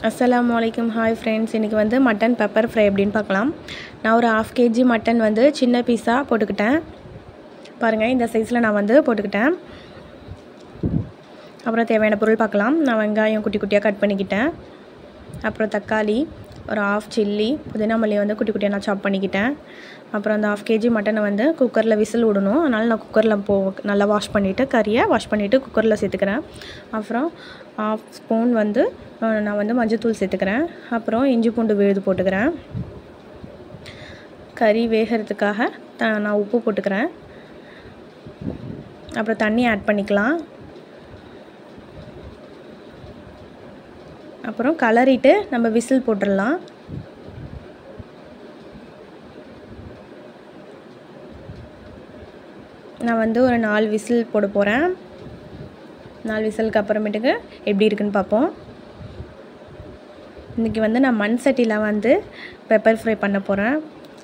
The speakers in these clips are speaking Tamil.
அஸ்ஸலாமு அலைக்கும் ஹாய் ஃப்ரெண்ட்ஸ் இன்றைக்கி வந்து மட்டன் பெப்பர் ஃப்ரை எப்படின்னு பார்க்கலாம் நான் ஒரு ஹாஃப் கேஜி மட்டன் வந்து சின்ன பீஸாக போட்டுக்கிட்டேன் பாருங்கள் இந்த சைஸில் நான் வந்து போட்டுக்கிட்டேன் அப்புறம் தேவையான பொருள் பார்க்கலாம் நான் வெங்காயம் குட்டி குட்டியாக கட் பண்ணிக்கிட்டேன் அப்புறம் தக்காளி ஒரு ஆஃப் சில்லி புதினா மல்லி வந்து குட்டி குட்டியாக நான் சாப் பண்ணிக்கிட்டேன் அப்புறம் அந்த ஆஃப் கேஜி மட்டனை வந்து குக்கரில் விசில் விடணும் அதனால் நான் குக்கரில் போ நல்லா வாஷ் பண்ணிவிட்டு கறியை வாஷ் பண்ணிவிட்டு குக்கரில் சேர்த்துக்கிறேன் அப்புறம் ஆஃப் ஸ்பூன் வந்து அஹ், நான் வந்து மஞ்சத்தூள் சேர்த்துக்கிறேன் அப்புறம் இஞ்சி பூண்டு விழுது போட்டுக்கிறேன் கறி வேகிறதுக்காக த நான் உப்பு போட்டுக்கிறேன் அப்புறம் தண்ணி ஆட் பண்ணிக்கலாம் அப்புறம் கலரிட்டு நம்ம விசில் போட்டுடலாம் நான் வந்து ஒரு நாலு விசில் போட போகிறேன் நாலு விசிலுக்கு அப்புறமேட்டுக்கு எப்படி இருக்குன்னு பார்ப்போம் இன்றைக்கி வந்து நான் மண் சட்டியில் வந்து பெப்பர் ஃப்ரை பண்ண போகிறேன்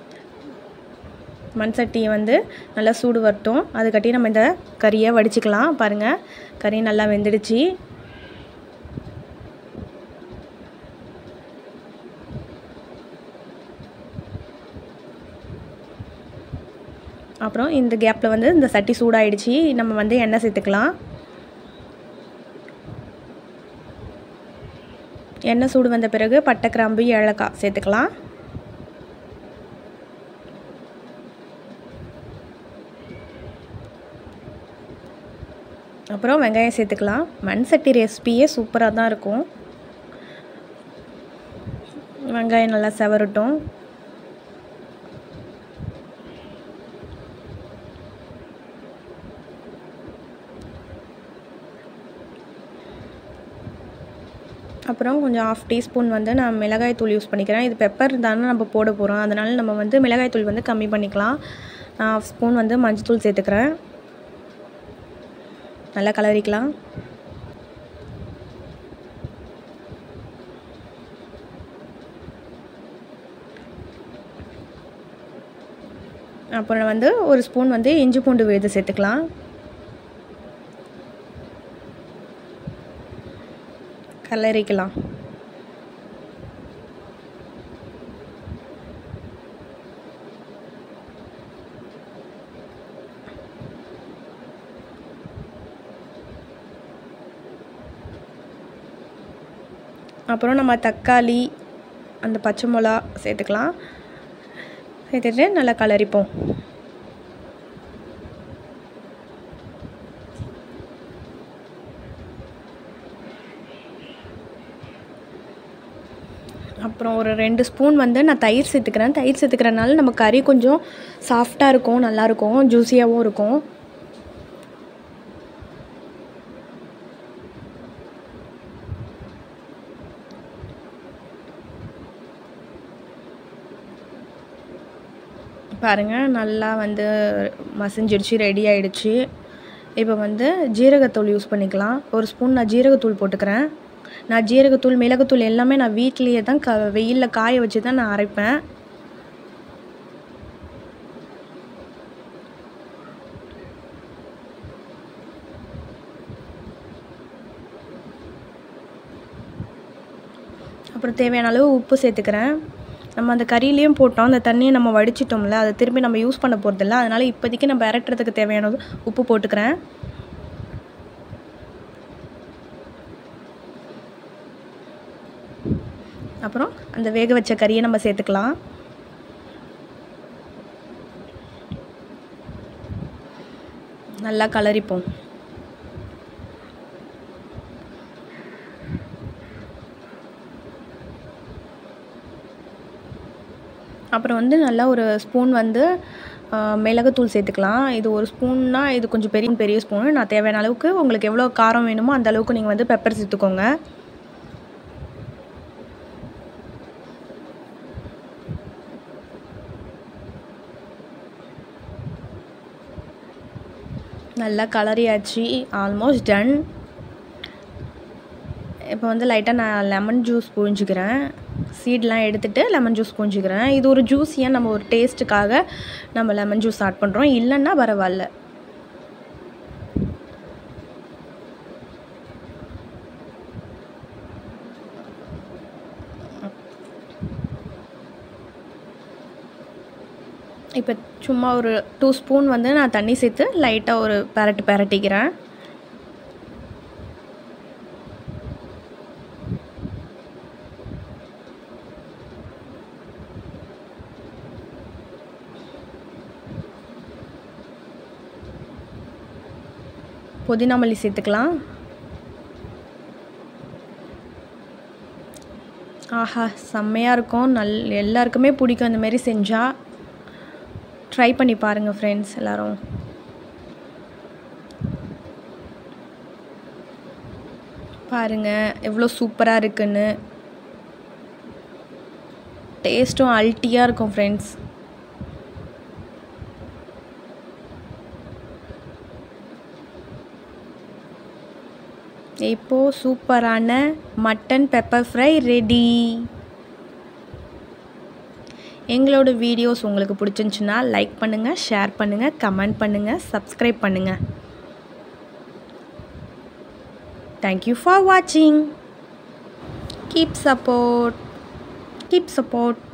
மண் சட்டியை வந்து நல்லா சூடு வரட்டும் அதுக்கட்டி நம்ம இந்த கறியை வடிச்சுக்கலாம் பாருங்கள் கறி நல்லா வெந்துடுச்சு அப்புறம் இந்த கேப்பில் வந்து இந்த சட்டி சூடாயிடுச்சு நம்ம வந்து எண்ணெய் சேர்த்துக்கலாம் எண்ணெய் சூடு வந்த பிறகு பட்டை கிராம்பு ஏலக்காய் சேர்த்துக்கலாம் அப்புறம் வெங்காயம் சேர்த்துக்கலாம் மண் சட்டி ரெசிபியே சூப்பராக தான் இருக்கும் வெங்காயம் நல்லா செவரட்டும் அப்புறம் கொஞ்சம் ஆஃப் டீஸ்பூன் வந்து நான் மிளகாய் தூள் யூஸ் பண்ணிக்கிறேன் இது பெப்பர் தானே நம்ம போட போகிறோம் அதனால் நம்ம வந்து மிளகாய் தூள் வந்து கம்மி பண்ணிக்கலாம் நான் ஆஃப் ஸ்பூன் வந்து மஞ்சத்தூள் சேர்த்துக்கிறேன் நல்லா கலரிக்கலாம் அப்புறம் வந்து ஒரு ஸ்பூன் வந்து இஞ்சி பூண்டு விழுது சேர்த்துக்கலாம் கலரிக்கலாம் அப்புறம் நம்ம தக்காளி அந்த பச்சை மிளகா சேர்த்துக்கலாம் சேர்த்துட்டு நல்லா கலரிப்போம் அப்புறம் ஒரு ரெண்டு ஸ்பூன் வந்து நான் தயிர் சேர்த்துக்கிறேன் தயிர் சேர்த்துக்கிறனால நம்ம கறி கொஞ்சம் சாஃப்டாக இருக்கும் நல்லாயிருக்கும் ஜூஸியாகவும் இருக்கும் பாருங்கள் நல்லா வந்து மசிஞ்சிடுச்சு ரெடி ஆயிடுச்சு இப்போ வந்து ஜீரகத்தூள் யூஸ் பண்ணிக்கலாம் ஒரு ஸ்பூன் நான் ஜீரகத்தூள் போட்டுக்கிறேன் நான் ஜீரகத்தூள் மிளகுத்தூள் எல்லாமே நான் வீட்டிலேயே தான் க வெயிலில் காய வச்சு தான் நான் அரைப்பேன் அப்புறம் தேவையான அளவு உப்பு சேர்த்துக்கிறேன் நம்ம அந்த கறியிலையும் போட்டோம் அந்த தண்ணியை நம்ம வடிச்சிட்டோம்ல அதை திரும்பி நம்ம யூஸ் பண்ண போகிறதில்ல அதனால் இப்போதைக்கு நம்ம இறட்டுறதுக்கு தேவையான உப்பு போட்டுக்கிறேன் அப்புறம் அந்த வேக வச்ச கறியை நம்ம சேர்த்துக்கலாம் நல்லா கலரிப்போம் அப்புறம் வந்து நல்லா ஒரு ஸ்பூன் வந்து ஆ, மிளகுத்தூள் சேர்த்துக்கலாம் இது ஒரு ஸ்பூன்னா இது கொஞ்சம் பெரிய பெரிய ஸ்பூனு நான் தேவையான அளவுக்கு உங்களுக்கு எவ்வளோ காரம் வேணுமோ அந்த அளவுக்கு நீங்கள் வந்து பெப்பர் சேர்த்துக்கோங்க நல்லா கலரியாச்சு ஆல்மோஸ்ட் டன் இப்போ வந்து லைட்டாக நான் லெமன் ஜூஸ் புழிஞ்சிக்கிறேன் சீட்லாம் எடுத்துகிட்டு லெமன் ஜூஸ் புழிஞ்சிக்கிறேன் இது ஒரு ஜூஸியாக நம்ம ஒரு டேஸ்ட்டுக்காக நம்ம லெமன் ஜூஸ் ஆட் பண்ணுறோம் இல்லைன்னா பரவாயில்ல இப்போ சும்மா ஒரு டூ ஸ்பூன் வந்து நான் தண்ணி சேர்த்து லைட்டாக ஒரு பெரட்டு பெரட்டிக்கிறேன் புதினா மல்லி சேர்த்துக்கலாம் ஆஹா செம்மையாக இருக்கும் நல் எல்லாருக்குமே பிடிக்கும் இந்த மாதிரி செஞ்சால் ட்ரை பண்ணி பாருங்கள் ஃப்ரெண்ட்ஸ் எல்லோரும் பாருங்கள் எவ்வளோ சூப்பராக இருக்குன்னு டேஸ்ட்டும் அல்ட்டியாக இருக்கும் ஃப்ரெண்ட்ஸ் இப்போது சூப்பரான மட்டன் பெப்பர் ஃப்ரை ரெடி எங்களோட வீடியோஸ் உங்களுக்கு பிடிச்சிருந்துச்சுன்னா லைக் பண்ணுங்கள் ஷேர் பண்ணுங்கள் கமெண்ட் பண்ணுங்கள் சப்ஸ்கிரைப் பண்ணுங்கள் தேங்க்யூ ஃபார் வாட்சிங் கீப் சப்போர்ட் கீப் சப்போர்ட்